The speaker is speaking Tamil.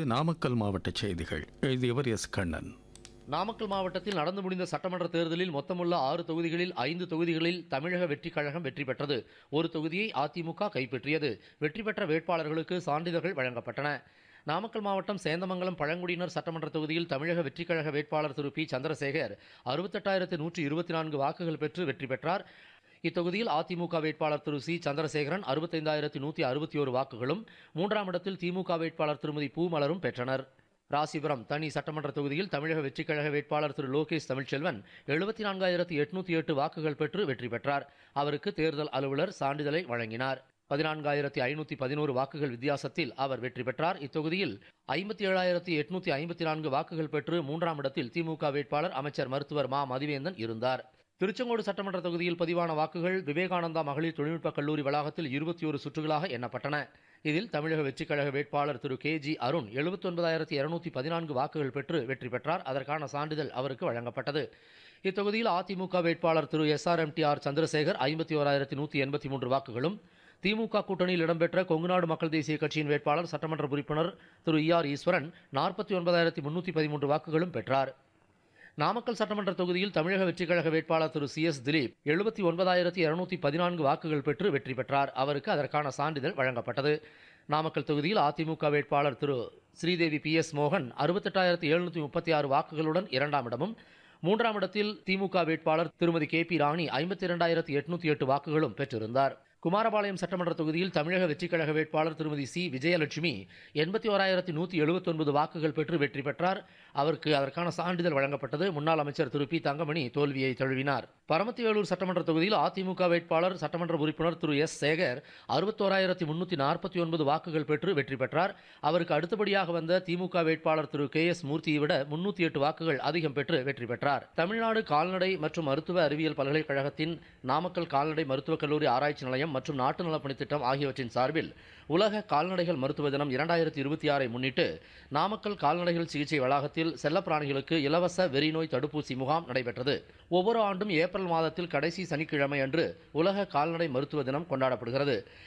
நாமக்கல் மாவட்ட செய்திகள் எழுதியவர் எஸ் கண்ணன் நாமக்கல் மாவட்டத்தில் நடந்து முடிந்த சட்டமன்ற தேர்தலில் மொத்தமுள்ள ஆறு தொகுதிகளில் ஐந்து தொகுதிகளில் தமிழக வெற்றிக் கழகம் வெற்றி பெற்றது ஒரு தொகுதியை அதிமுக கைப்பற்றியது வெற்றி பெற்ற வேட்பாளர்களுக்கு சான்றிதழ்கள் வழங்கப்பட்டன நாமக்கல் மாவட்டம் சேந்தமங்கலம் பழங்குடியினர் சட்டமன்ற தொகுதியில் தமிழக வெற்றிக் கழக வேட்பாளர் திரு பி சந்திரசேகர் அறுபத்தெட்டாயிரத்து நூற்றி இருபத்தி நான்கு வாக்குகள் பெற்று வெற்றி பெற்றார் இத்தொகுதியில் அதிமுக வேட்பாளர் திரு சி சந்திரசேகரன் அறுபத்தைந்தாயிரத்தி நூற்றி அறுபத்தி ஒரு வாக்குகளும் மூன்றாம் இடத்தில் திமுக வேட்பாளர் திருமதி பூமலரும் பெற்றனர் ராசிபுரம் தனி சட்டமன்ற தொகுதியில் தமிழக வெற்றிக் கழக வேட்பாளர் திரு லோகேஷ் தமிழ்ச்செல்வன் எழுபத்தி நான்காயிரத்தி எட்நூத்தி எட்டு வாக்குகள் பெற்று வெற்றி பெற்றார் அவருக்கு தேர்தல் அலுவலர் சான்றிதழை வழங்கினார் பதினான்காயிரத்தி ஐநூத்தி பதினோரு வாக்குகள் வித்தியாசத்தில் அவர் வெற்றி பெற்றார் இத்தொகுதியில் ஐம்பத்தி ஏழாயிரத்தி எட்நூத்தி ஐம்பத்தி நான்கு வாக்குகள் பெற்று மூன்றாம் இடத்தில் திமுக வேட்பாளர் அமைச்சர் மருத்துவர் மா மதிவேந்தன் இருந்தார் திருச்செங்கோடு சட்டமன்ற தொகுதியில் பதிவான வாக்குகள் விவேகானந்தா மகளிர் தொழில்நுட்ப கல்லூரி வளாகத்தில் இருபத்தி ஒரு சுற்றுகளாக எண்ணப்பட்டன இதில் தமிழக வெற்றிக் கழக வேட்பாளர் திரு கே ஜி அருண் எழுபத்தி ஒன்பதாயிரத்தி இருநூத்தி பதினான்கு வாக்குகள் பெற்று வெற்றி பெற்றார் அதற்கான சான்றிதழ் அவருக்கு வழங்கப்பட்டது இத்தொகுதியில் அதிமுக வேட்பாளர் Thiru S R M T R Chandrasekar ஐம்பத்தி ஓராயிரத்தி நூற்றி எண்பத்தி மூன்று வாக்குகளும் திமுக கூட்டணியில் இடம்பெற்ற கொங்குநாடு மக்கள் தேசிய கட்சியின் வேட்பாளர் சட்டமன்ற உறுப்பினர் திரு இ ஆர் ஈஸ்வரன் நாற்பத்தி ஒன்பதாயிரத்தி முன்னூற்றி பதிமூன்று வாக்குகளும் பெற்றார் நாமக்கல் சட்டமன்ற தொகுதியில் தமிழக வெற்றிக் கழக வேட்பாளர் திரு சி எஸ் திலீப் எழுபத்தி ஒன்பதாயிரத்தி இருநூத்தி பதினான்கு வாக்குகள் பெற்று வெற்றி பெற்றார் அவருக்கு அதற்கான சான்றிதழ் வழங்கப்பட்டது நாமக்கல் தொகுதியில் அதிமுக வேட்பாளர் திரு ஸ்ரீதேவி பி எஸ் மோகன் அறுபத்தெட்டாயிரத்தி எழுநூற்றி முப்பத்தி ஆறு வாக்குகளுடன் இரண்டாம் இடமும் மூன்றாம் இடத்தில் திமுக வேட்பாளர் திருமதி கே பி ராணி ஐம்பத்தி இரண்டாயிரத்தி எட்நூத்தி எட்டு வாக்குகளும் பெற்றிருந்தார் குமாரபாளையம் சட்டமன்ற தொகுதியில் தமிழக வெற்றிக் கழக வேட்பாளர் திருமதி சி விஜயலட்சுமி எண்பத்தி ஓராயிரத்தி நூற்றி எழுபத்தொன்பது வாக்குகள் பெற்று வெற்றி பெற்றார் அவருக்கு அதற்கான சான்றிதழ் வழங்கப்பட்டது முன்னாள் அமைச்சர் திரு பி தங்கமணி தோல்வியை தழுவினார் பரமத்திவேலூர் சட்டமன்ற தொகுதியில் அதிமுக வேட்பாளர் சட்டமன்ற உறுப்பினர் திரு எஸ் சேகர் அறுபத்தோராயிரத்தி முன்னூற்றி நாற்பத்தி ஒன்பது வாக்குகள் பெற்று வெற்றி பெற்றார் அவருக்கு அடுத்தபடியாக வந்த திமுக வேட்பாளர் திரு கே எஸ் மூர்த்தியை விட முன்னூற்றி எட்டு வாக்குகள் அதிகம் பெற்று வெற்றி பெற்றார் தமிழ்நாடு கால்நடை மற்றும் மருத்துவ அறிவியல் பல்கலைக்கழகத்தின் நாமக்கல் கால்நடை மருத்துவக் கல்லூரி ஆராய்ச்சி நிலையம் மற்றும் நாட்டு நலப்பணித் திட்டம் ஆகியவற்றின் சார்பில் உலக கால்நடைகள் மருத்துவ தினம் இரண்டாயிரத்தி இருபத்தி ஆறை முன்னிட்டு நாமக்கல் கால்நடைகள் சிகிச்சை வளாகத்தில் செல்லப்பிராணிகளுக்கு இலவச வெறிநோய் தடுப்பூசி முகாம் நடைபெற்றது ஒவ்வொரு ஆண்டும் ஏப்ரல் மாதத்தில் கடைசி சனிக்கிழமை அன்று உலக கால்நடை மருத்துவ தினம் கொண்டாடப்படுகிறது